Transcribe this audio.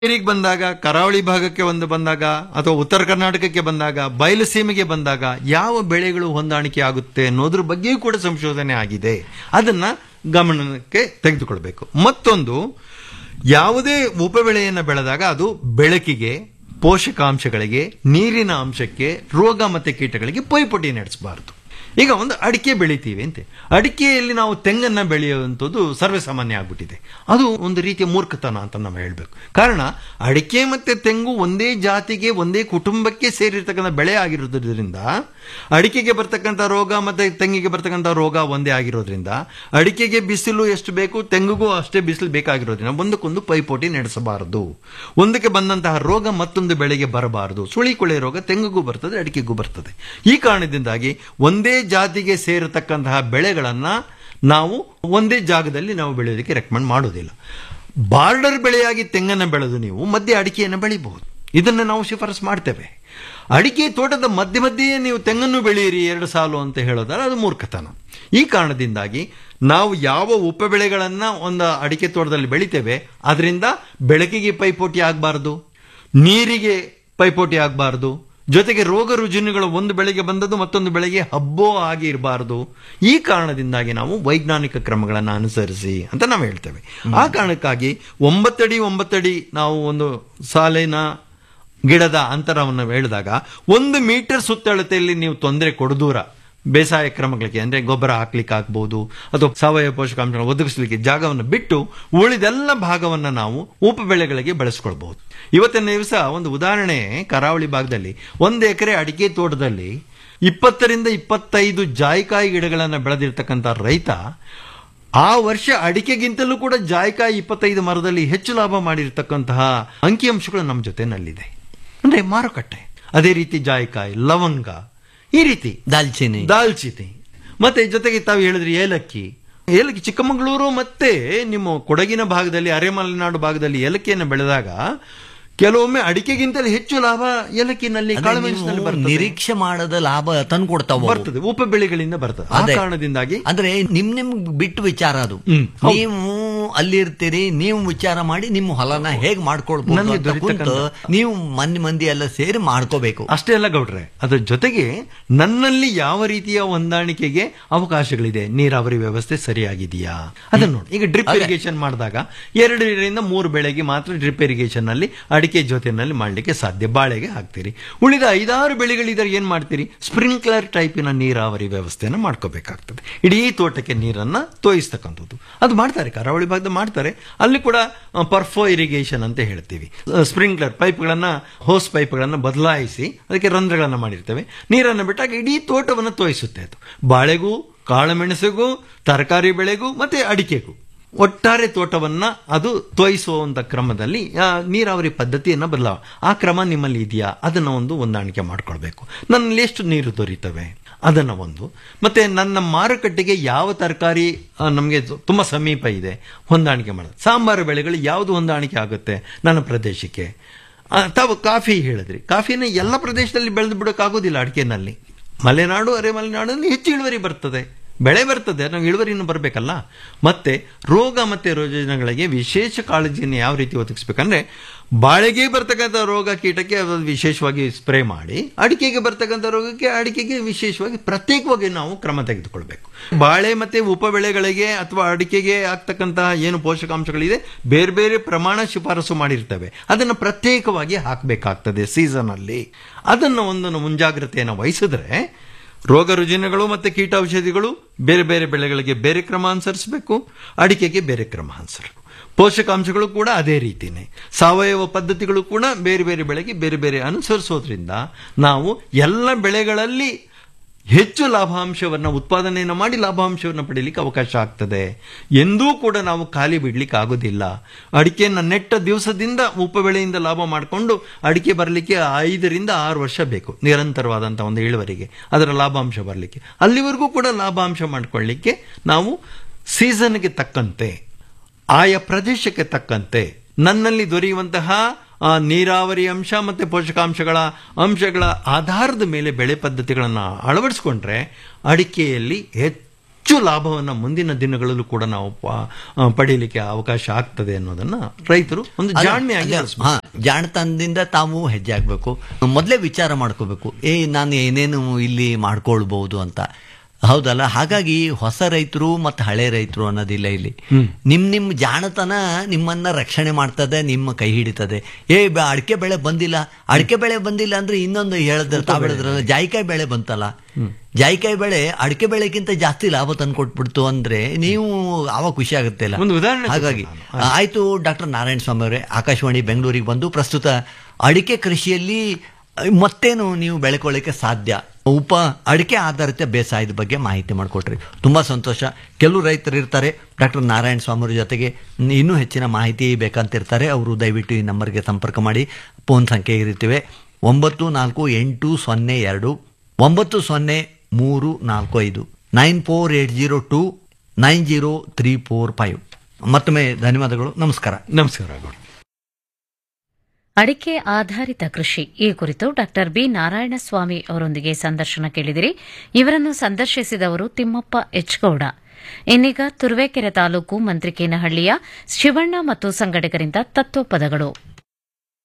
ನೀರಿಗೆ ಬಂದಾಗ ಕರಾವಳಿ ಭಾಗಕ್ಕೆ ಒಂದು ಬಂದಾಗ ಅಥವಾ ಉತ್ತರ ಕರ್ನಾಟಕಕ್ಕೆ ಬಂದಾಗ ಬಯಲು ಸೀಮೆಗೆ ಬಂದಾಗ ಯಾವ ಬೆಳೆಗಳು ಹೊಂದಾಣಿಕೆ ಆಗುತ್ತೆ ಅನ್ನೋದ್ರ ಬಗ್ಗೆಯೂ ಕೂಡ ಸಂಶೋಧನೆ ಆಗಿದೆ ಅದನ್ನ ಗಮನಕ್ಕೆ ತೆಗೆದುಕೊಳ್ಬೇಕು ಮತ್ತೊಂದು ಯಾವುದೇ ಉಪಬೆಳೆಯನ್ನು ಬೆಳೆದಾಗ ಅದು ಬೆಳಕಿಗೆ ಪೋಷಕಾಂಶಗಳಿಗೆ ನೀರಿನ ಅಂಶಕ್ಕೆ ರೋಗ ಮತ್ತೆ ಕೀಟಗಳಿಗೆ ಪೈಪೋಟಿ ನಡೆಸಬಾರದು ಈಗ ಒಂದು ಅಡಿಕೆ ಬೆಳಿತೀವಿ ಅಂತೆ ಅಡಿಕೆಯಲ್ಲಿ ನಾವು ತೆಂಗನ್ನ ಬೆಳೆಯುವಂಥದ್ದು ಸರ್ವೇಸಾಮಾನ್ಯ ಆಗ್ಬಿಟ್ಟಿದೆ ಅದು ಒಂದು ರೀತಿಯ ಮೂರ್ಖತನ ಅಂತ ನಾವು ಹೇಳಬೇಕು ಕಾರಣ ಅಡಿಕೆ ಮತ್ತೆ ತೆಂಗು ಒಂದೇ ಜಾತಿಗೆ ಒಂದೇ ಕುಟುಂಬಕ್ಕೆ ಸೇರಿರ್ತಕ್ಕಂಥ ಬೆಳೆ ಆಗಿರೋದ್ರಿಂದ ಅಡಿಕೆಗೆ ಬರ್ತಕ್ಕಂಥ ರೋಗ ಮತ್ತೆ ತೆಂಗಿಗೆ ಬರ್ತಕ್ಕಂಥ ರೋಗ ಒಂದೇ ಆಗಿರೋದ್ರಿಂದ ಅಡಿಕೆಗೆ ಬಿಸಿಲು ಎಷ್ಟು ಬೇಕು ತೆಂಗಿಗೂ ಅಷ್ಟೇ ಬಿಸಿಲು ಬೇಕಾಗಿರೋದ್ರಿಂದ ಒಂದಕ್ಕೊಂದು ಪೈಪೋಟಿ ನಡೆಸಬಾರದು ಒಂದಕ್ಕೆ ಬಂದಂತಹ ರೋಗ ಮತ್ತೊಂದು ಬೆಳೆಗೆ ಬರಬಾರದು ಸುಳಿಕೊಳೆ ರೋಗ ತೆಂಗಿಗೂ ಬರ್ತದೆ ಅಡಿಕೆಗೂ ಬರ್ತದೆ ಈ ಕಾರಣದಿಂದಾಗಿ ಒಂದೇ ಜಾತಿಗೆ ಸೇರತಕ್ಕಂತಹ ಬೆಳೆಗಳನ್ನ ನಾವು ಒಂದೇ ಜಾಗದಲ್ಲಿ ನಾವು ಬೆಳೆಯೋದಕ್ಕೆ ರೆಕಮೆಂಡ್ ಮಾಡೋದಿಲ್ಲ ಬಾರ್ಡರ್ ಬೆಳೆಯಾಗಿ ತೆಂಗನ್ನು ಬೆಳೆದು ನೀವು ಮಧ್ಯೆ ಅಡಿಕೆಯನ್ನು ಬೆಳಿಬಹುದು ಇದನ್ನು ನಾವು ಶಿಫಾರಸು ಮಾಡ್ತೇವೆ ಅಡಿಕೆ ತೋಟದ ಮಧ್ಯೆ ಮಧ್ಯೆಯೇ ನೀವು ತೆಂಗನ್ನು ಬೆಳೆಯಿರಿ ಎರಡು ಸಾಲು ಅಂತ ಹೇಳೋದಾದ್ರೆ ಅದು ಮೂರ್ಖತನ ಈ ಕಾರಣದಿಂದಾಗಿ ನಾವು ಯಾವ ಉಪಬೆಳೆಗಳನ್ನ ಒಂದು ಅಡಿಕೆ ತೋಟದಲ್ಲಿ ಬೆಳಿತೇವೆ ಅದರಿಂದ ಬೆಳಕಿಗೆ ಪೈಪೋಟಿ ಆಗಬಾರ್ದು ನೀರಿಗೆ ಪೈಪೋಟಿ ಆಗಬಾರ್ದು ಜೊತೆಗೆ ರೋಗ ರುಜಿನಗಳು ಒಂದು ಬೆಳೆಗೆ ಬಂದದ್ದು ಮತ್ತೊಂದು ಬೆಳೆಗೆ ಹಬ್ಬೋ ಆಗಿ ಇರಬಾರದು ಈ ಕಾರಣದಿಂದಾಗಿ ನಾವು ವೈಜ್ಞಾನಿಕ ಕ್ರಮಗಳನ್ನು ಅನುಸರಿಸಿ ಅಂತ ನಾವು ಹೇಳ್ತೇವೆ ಆ ಕಾರಣಕ್ಕಾಗಿ ಒಂಬತ್ತಡಿ ಒಂಬತ್ತಡಿ ನಾವು ಒಂದು ಸಾಲಿನ ಗಿಡದ ಅಂತರವನ್ನು ಹೇಳಿದಾಗ ಒಂದು ಮೀಟರ್ ಸುತ್ತಳತೆಯಲ್ಲಿ ನೀವು ತೊಂದರೆ ಕೊಡದೂರ ಬೇಸಾಯ ಕ್ರಮಗಳಿಗೆ ಅಂದ್ರೆ ಗೊಬ್ಬರ ಹಾಕ್ಲಿಕ್ಕೆ ಆಗ್ಬಹುದು ಅಥವಾ ಸಾವಯವ ಪೋಷಕಾಂಶಗಳನ್ನು ಒದಗಿಸಲಿಕ್ಕೆ ಜಾಗವನ್ನು ಬಿಟ್ಟು ಉಳಿದೆಲ್ಲ ಭಾಗವನ್ನ ನಾವು ಉಪಬೆಳೆಗಳಿಗೆ ಬಳಸ್ಕೊಳ್ಬಹುದು ಇವತ್ತಿನ ದಿವಸ ಒಂದು ಉದಾಹರಣೆ ಕರಾವಳಿ ಭಾಗದಲ್ಲಿ ಒಂದು ಎಕರೆ ಅಡಿಕೆ ತೋಟದಲ್ಲಿ ಇಪ್ಪತ್ತರಿಂದ ಇಪ್ಪತ್ತೈದು ಜಾಯಿಕಾಯಿ ಗಿಡಗಳನ್ನು ಬೆಳೆದಿರ್ತಕ್ಕಂಥ ರೈತ ಆ ವರ್ಷ ಅಡಿಕೆಗಿಂತಲೂ ಕೂಡ ಜಾಯಿಕಾಯಿ ಇಪ್ಪತ್ತೈದು ಮರದಲ್ಲಿ ಹೆಚ್ಚು ಲಾಭ ಮಾಡಿರ್ತಕ್ಕಂತಹ ಅಂಕಿಅಂಶಗಳು ನಮ್ಮ ಜೊತೆನಲ್ಲಿದೆ ಅಂದ್ರೆ ಮಾರುಕಟ್ಟೆ ಅದೇ ರೀತಿ ಜಾಯಿಕಾಯಿ ಲವಂಗ ಈ ರೀತಿ ದಾಲ್ಚಿನ್ನಿ ದಾಲ್ಚಿನ್ನಿ ಮತ್ತೆ ಜೊತೆಗೆ ತಾವು ಹೇಳಿದ್ರಿ ಏಲಕ್ಕಿ ಏಲಕ್ಕಿ ಚಿಕ್ಕಮಗಳೂರು ಮತ್ತೆ ನಿಮ್ಮ ಕೊಡಗಿನ ಭಾಗದಲ್ಲಿ ಅರೆಮಲೆನಾಡು ಭಾಗದಲ್ಲಿ ಏಲಕ್ಕಿಯನ್ನು ಬೆಳೆದಾಗ ಕೆಲವೊಮ್ಮೆ ಅಡಿಕೆಗಿಂತಲೂ ಹೆಚ್ಚು ಲಾಭ ಏಲಕ್ಕಿನಲ್ಲಿ ಅಂದ್ರೆ ಕಾಳುಮೆಣಸಿನಲ್ಲಿ ನೀವು ಬರ್ತದೆ ನಿರೀಕ್ಷೆ ಮಾಡದ ಲಾಭ ತಂದು ಕೊಡ್ತಾವ ಬರ್ತದೆ ಉಪ ಬೆಳೆಗಳಿಂದ ಬರ್ತದೆ ಆ ಅದೇ. ಕಾರಣದಿಂದಾಗಿ ಅಂದ್ರೆ ನಿಮ್ ನಿಮ್ ಬಿಟ್ಟು ವಿಚಾರ ಅದು ಹ್ಮ್, ಹೌದು. ನೀವು ಅಲ್ಲಿರ್ತೀರಿ ನೀವು ವಿಚಾರ ಮಾಡಿ ನಿಮ್ಮ ಹೊಲನ ಹೇಗ್ ಮಾಡ್ಕೊಳ್ಬಹುದು ನನಗೆ ಅಂತ ಕುಂತು ದೊರೀತಕ್ಕಂಥ- ನೀವು ಮಂದಿ ಮಂದಿ ಎಲ್ಲ ಸೇರಿ ಮಾಡ್ಕೋಬೇಕು ಅಷ್ಟೇ ಅಲ್ಲ ಗೌಡ್ರೆ ಅದರ ಜೊತೆಗೆ ನನ್ನಲ್ಲಿ ಯಾವ ರೀತಿಯ ಹೊಂದಾಣಿಕೆಗೆ ಅವಕಾಶಗಳಿದೆ ನೀರಾವರಿ ವ್ಯವಸ್ಥೆ ಸರಿಯಾಗಿದೆಯಾ ಅದನ್ನು ನೋಡಿ ಈಗ ಡ್ರಿಪ್ ಅದೇ. ಇರಿಗೇಷನ್ ಮಾಡಿದಾಗ ಎರಡರಿಂದ ಮೂರು ಬೆಳೆಗೆ ಮಾತ್ರ ಡ್ರಿಪ್ ಇರಿಗೇಷನ್ ನಲ್ಲಿ ಅಡಿಕೆ ಜೊತೆನಲ್ಲಿ ಮಾಡಲಿಕ್ಕೆ ಸಾಧ್ಯ ಬಾಳೆಗೆ ಹಾಕ್ತೀರಿ ಉಳಿದ ಐದಾರು ಬೆಳೆಗಳಿದ್ರೆ ಏನ್ ಮಾಡ್ತೀರಿ ಸ್ಪ್ರಿಂಕ್ಲರ್ ಟೈಪಿನ ನೀರಾವರಿ ವ್ಯವಸ್ಥೆಯನ್ನು ಮಾಡ್ಕೋಬೇಕಾಗ್ತದೆ ಇಡೀ ತೋಟಕ್ಕೆ ನೀರನ್ನ ತೋಯಿಸ್ತಕ್ಕಂಥದ್ದು ಅದು ಮಾಡ್ತಾರೆ ಕರಾವಳಿ ಭಾಗದ ಮಾಡ್ತಾರೆ ಅಲ್ಲಿ ಕೂಡ ಪರ್ಫೋ ಇರಿಗೇಷನ್ ಅಂತ ಹೇಳ್ತೀವಿ ಸ್ಪ್ರಿಂಕ್ಲರ್ ಪೈಪ್ಗಳನ್ನ ಹೋಸ್ ಪೈಪ್ಗಳನ್ನ ಬದಲಾಯಿಸಿ ಅದಕ್ಕೆ ರಂಧ್ರಗಳನ್ನ ಮಾಡಿರ್ತೇವೆ ನೀರನ್ನು ಬಿಟ್ಟಾಗ ಇಡೀ ತೋಟವನ್ನು ತೋಯಿಸುತ್ತೆ ಅದು ಬಾಳೆಗೂ ಕಾಳುಮೆಣಸಿಗೂ ತರಕಾರಿ ಬೆಳೆಗೂ ಮತ್ತೆ ಅಡಿಕೆಗೂ ಒಟ್ಟಾರೆ ತೋಟವನ್ನ ಅದು ತೋಯಿಸುವಂತ ಕ್ರಮದಲ್ಲಿ ಆ, ನೀರಾವರಿ ಪದ್ಧತಿಯನ್ನ ಬದಲಾವ ಆ ಕ್ರಮ ನಿಮ್ಮಲ್ಲಿ ಇದೆಯಾ ಅದನ್ನ ಒಂದು ಹೊಂದಾಣಿಕೆ ಮಾಡ್ಕೊಳ್ಬೇಕು ನನ್ನಲ್ಲಿ ಎಷ್ಟು ನೀರು ದೊರೀತವೆ ಅದನ್ನ ಒಂದು ಮತ್ತೆ ನನ್ನ ಮಾರುಕಟ್ಟೆಗೆ ಯಾವ ತರಕಾರಿ ನಮಗೆ ತುಂಬಾ ಸಮೀಪ ಇದೆ ಹೊಂದಾಣಿಕೆ ಮಾಡೋದು ಸಾಂಬಾರು ಬೆಳೆಗಳು ಯಾವುದು ಹೊಂದಾಣಿಕೆ ಆಗುತ್ತೆ ನನ್ನ ಪ್ರದೇಶಕ್ಕೆ ಆ, ತಾವು ಕಾಫಿ ಹೇಳಿದ್ರಿ ಕಾಫಿನ ಎಲ್ಲ ಪ್ರದೇಶದಲ್ಲಿ ಬೆಳೆದು ಬಿಡೋಕ್ಕಾಗೋದಿಲ್ಲ ಅಡಿಕೆನಲ್ಲಿ ಮಲೆನಾಡು ಅರೆ ಮಲೆನಾಡಲ್ಲಿ ಹೆಚ್ಚು ಇಳುವರಿ ಬರ್ತದೆ ಬೆಳೆ ಬರ್ತದೆ ನಾವು ಇಳುವರಿನೂ ಬರಬೇಕಲ್ಲ ಮತ್ತೆ ರೋಗ ಮತ್ತೆ ರೋಜನಗಳಿಗೆ ವಿಶೇಷ ಕಾಳಜಿಯನ್ನು ಯಾವ ರೀತಿ ಒದಗಿಸ್ಬೇಕಂದ್ರೆ ಬಾಳೆಗೆ ಬರ್ತಕ್ಕಂಥ ರೋಗ ಕೀಟಕ್ಕೆ ಅದು ವಿಶೇಷವಾಗಿ ಸ್ಪ್ರೇ ಮಾಡಿ ಅಡಿಕೆಗೆ ಬರ್ತಕ್ಕಂಥ ರೋಗಕ್ಕೆ ಅಡಿಕೆಗೆ ವಿಶೇಷವಾಗಿ ಪ್ರತ್ಯೇಕವಾಗಿ ನಾವು ಕ್ರಮ ತೆಗೆದುಕೊಳ್ಬೇಕು ಬಾಳೆ ಮತ್ತೆ ಉಪಬೆಳೆಗಳಿಗೆ ಅಥವಾ ಅಡಿಕೆಗೆ ಆಗ್ತಕ್ಕಂತಹ ಏನು ಪೋಷಕಾಂಶಗಳಿದೆ ಬೇರೆ ಬೇರೆ ಪ್ರಮಾಣ ಶಿಫಾರಸು ಮಾಡಿರ್ತವೆ ಅದನ್ನು ಪ್ರತ್ಯೇಕವಾಗಿ ಹಾಕಬೇಕಾಗ್ತದೆ ಸೀಸನ್ ಅಲ್ಲಿ ಅದನ್ನು ಒಂದು ಮುಂಜಾಗ್ರತೆಯನ್ನು ವಹಿಸಿದ್ರೆ ರೋಗ ರುಜಿನಗಳು ಮತ್ತೆ ಕೀಟ ಔಷಧಿಗಳು ಬೇರೆ ಬೇರೆ ಬೆಳೆಗಳಿಗೆ ಬೇರೆ ಕ್ರಮ ಅನುಸರಿಸಬೇಕು ಅಡಿಕೆಗೆ ಬೇರೆ ಕ್ರಮ ಅನುಸರಿಸಬೇಕು ಪೋಷಕಾಂಶಗಳು ಕೂಡ ಅದೇ ರೀತಿನೇ ಸಾವಯವ ಪದ್ಧತಿಗಳು ಕೂಡ ಬೇರೆ ಬೇರೆ ಬೆಳೆಗೆ ಬೇರೆ ಬೇರೆ ಅನುಸರಿಸೋದ್ರಿಂದ ನಾವು ಎಲ್ಲ ಬೆಳೆಗಳಲ್ಲಿ ಹೆಚ್ಚು ಲಾಭಾಂಶವನ್ನು ಉತ್ಪಾದನೆಯನ್ನು ಮಾಡಿ ಲಾಭಾಂಶವನ್ನು ಪಡೀಲಿಕ್ಕೆ ಅವಕಾಶ ಆಗ್ತದೆ ಎಂದೂ ಕೂಡ ನಾವು ಖಾಲಿ ಬಿಡ್ಲಿಕ್ಕೆ ಆಗೋದಿಲ್ಲ ಅಡಿಕೆಯನ್ನು ನೆಟ್ಟ ದಿವಸದಿಂದ ಉಪಬೆಳೆಯಿಂದ ಲಾಭ ಮಾಡಿಕೊಂಡು ಅಡಿಕೆ ಬರಲಿಕ್ಕೆ ಐದರಿಂದ ಆರು ವರ್ಷ ಬೇಕು ನಿರಂತರವಾದಂತಹ ಒಂದು ಇಳುವರಿಗೆ ಅದರ ಲಾಭಾಂಶ ಬರಲಿಕ್ಕೆ ಅಲ್ಲಿವರೆಗೂ ಕೂಡ ಲಾಭಾಂಶ ಮಾಡಿಕೊಳ್ಳಿಕ್ಕೆ ನಾವು ಸೀಸನ್ಗೆ ತಕ್ಕಂತೆ ಆಯಾ ಪ್ರದೇಶಕ್ಕೆ ತಕ್ಕಂತೆ ನನ್ನಲ್ಲಿ ದೊರೆಯುವಂತಹ ಆ, ನೀರಾವರಿ ಅಂಶ ಮತ್ತೆ ಪೋಷಕಾಂಶಗಳ ಅಂಶಗಳ ಆಧಾರದ ಮೇಲೆ ಬೆಳೆ ಪದ್ಧತಿಗಳನ್ನು ಅಳವಡಿಸಿಕೊಂಡ್ರೆ ಅಡಿಕೆಯಲ್ಲಿ ಹೆಚ್ಚು ಹೆಚ್ಚು ಲಾಭವನ್ನ ಮುಂದಿನ ದಿನಗಳಲ್ಲೂ ಕೂಡ ನಾವು ಪ- ಆ, ಪಡೀಲಿಕ್ಕೆ ಅವಕಾಶ ಆಗ್ತದೆ ಅನ್ನೋದನ್ನ ರೈತರು ಒಂದು ಜಾಣ್ಮೆಯಾಗಿ ಬಳಸ್ಬೇಕು. ಹಾ ಜಾಣತನದಿಂದ ತಾವು ಹೆಜ್ಜೆ ಆಗ್ಬೇಕು ಮೊದಲೇ ವಿಚಾರ ಮಾಡ್ಕೋಬೇಕು ಏ ನಾನು ಏನೇನು ಇಲ್ಲಿ ಮಾಡ್ಕೊಳ್ಬಹುದು ಅಂತ ಹೌದಲ್ಲ ಹಾಗಾಗಿ ಹೊಸ ರೈತರು ಮತ್ತು ಹಳೆ ರೈತರು ಅನ್ನೋದಿಲ್ಲ ಇಲ್ಲಿ ನಿಮ್ ನಿಮ್ ಜಾಣತನ ನಿಮ್ಮನ್ನ ರಕ್ಷಣೆ ಮಾಡ್ತದೆ ನಿಮ್ಮ ಕೈ ಹಿಡಿತದೆ ಏ ಬ- ಅಡಿಕೆ ಬೆಳೆ ಬಂದಿಲ್ಲ ಅಡಿಕೆ ಬೆಳೆ ಬಂದಿಲ್ಲ ಅಂದ್ರೆ ಇನ್ನೊಂದು ಹೇಳಿದ್ರೆ ತಾವ್ ಹೇಳಿದ್ರಲ್ಲ ಜಾಯಿಕಾಯಿ ಬೆಳೆ ಬಂತಲ್ಲ ಜಾಯಿಕಾಯಿ ಬೆಳೆ ಅಡಿಕೆ ಬೆಳೆಗಿಂತ ಜಾಸ್ತಿ ಲಾಭ ತಂದು ಕೊಟ್ಬಿಡ್ತು ಅಂದ್ರೆ ನೀವು ಆವಾಗ ಖುಷಿ ಆಗುತ್ತೆ ಅಲ್ಲ ಒಂದು ಉದಾಹರಣೆ ಹಾಗಾಗಿ ಕೊಡ್ತೀನಿ ನಾನು. ಆಯ್ತು ಡಾಕ್ಟರ್ ನಾರಾಯಣ ಸ್ವಾಮಿ ಅವರೇ ಆಕಾಶವಾಣಿ ಬೆಂಗಳೂರಿಗೆ ಬಂದು ಪ್ರಸ್ತುತ ಅಡಿಕೆ ಕೃಷಿಯಲ್ಲಿ ಅಹ್, ಮತ್ತೇನು ನೀವು ಬೆಳ್ಕೊಳ್ಳಿಕ್ಕೆ ಸಾಧ್ಯ ಉಪ ಅಡಿಕೆ ಆಧಾರಿತ ಬೇಸಾಯದ ಬಗ್ಗೆ ಮಾಹಿತಿ ಮಾಡಿಕೊಟ್ರಿ ತುಂಬಾ ಸಂತೋಷ ಕೆಲವು ರೈತರು ಇರ್ತಾರೆ ಡಾಕ್ಟರ್ ನಾರಾಯಣ ಸ್ವಾಮಿ ಅವ್ರ ಜೊತೆಗೆ ಇನ್ನೂ ಹೆಚ್ಚಿನ ಮಾಹಿತಿ ಬೇಕಂತಿರ್ತಾರೆ ಅವರು ದಯವಿಟ್ಟು ಈ ನಂಬರ್ಗೆ ಸಂಪರ್ಕ ಮಾಡಿ ಫೋನ್ ಸಂಖ್ಯೆ ಇರುತ್ತವೆ ಒಂಬತ್ತು ನಾಲ್ಕು ಎಂಟು ಸೊನ್ನೆ ಎರಡು ಒಂಬತ್ತು ಸೊನ್ನೆ ಮೂರು ನಾಲ್ಕು ಐದು nine four eight zero two nine zero three four five ಮತ್ತೊಮ್ಮೆ ಧನ್ಯವಾದಗಳು ನಮಸ್ಕಾರ ನಮಸ್ಕಾರ ಗೌಡ ಅಡಿಕೆ ಆಧಾರಿತ ಕೃಷಿ ಈ ಕುರಿತು ಡಾಕ್ಟರ್ ಬಿ ನಾರಾಯಣಸ್ವಾಮಿ ಅವರೊಂದಿಗೆ ಸಂದರ್ಶನ ಕೇಳಿದಿರಿ ಇವರನ್ನು ಸಂದರ್ಶಿಸಿದವರು ತಿಮ್ಮಪ್ಪ ಎಚ್ ಗೌಡ ಇನ್ನೀಗ ತುರುವೇಕೆರೆ ತಾಲೂಕು ಮಂತ್ರಿಕೇನಹಳ್ಳಿಯ ಶಿವಣ್ಣ ಮತ್ತು ಸಂಗಡಿಗರಿಂದ ತತ್ವಪದಗಳು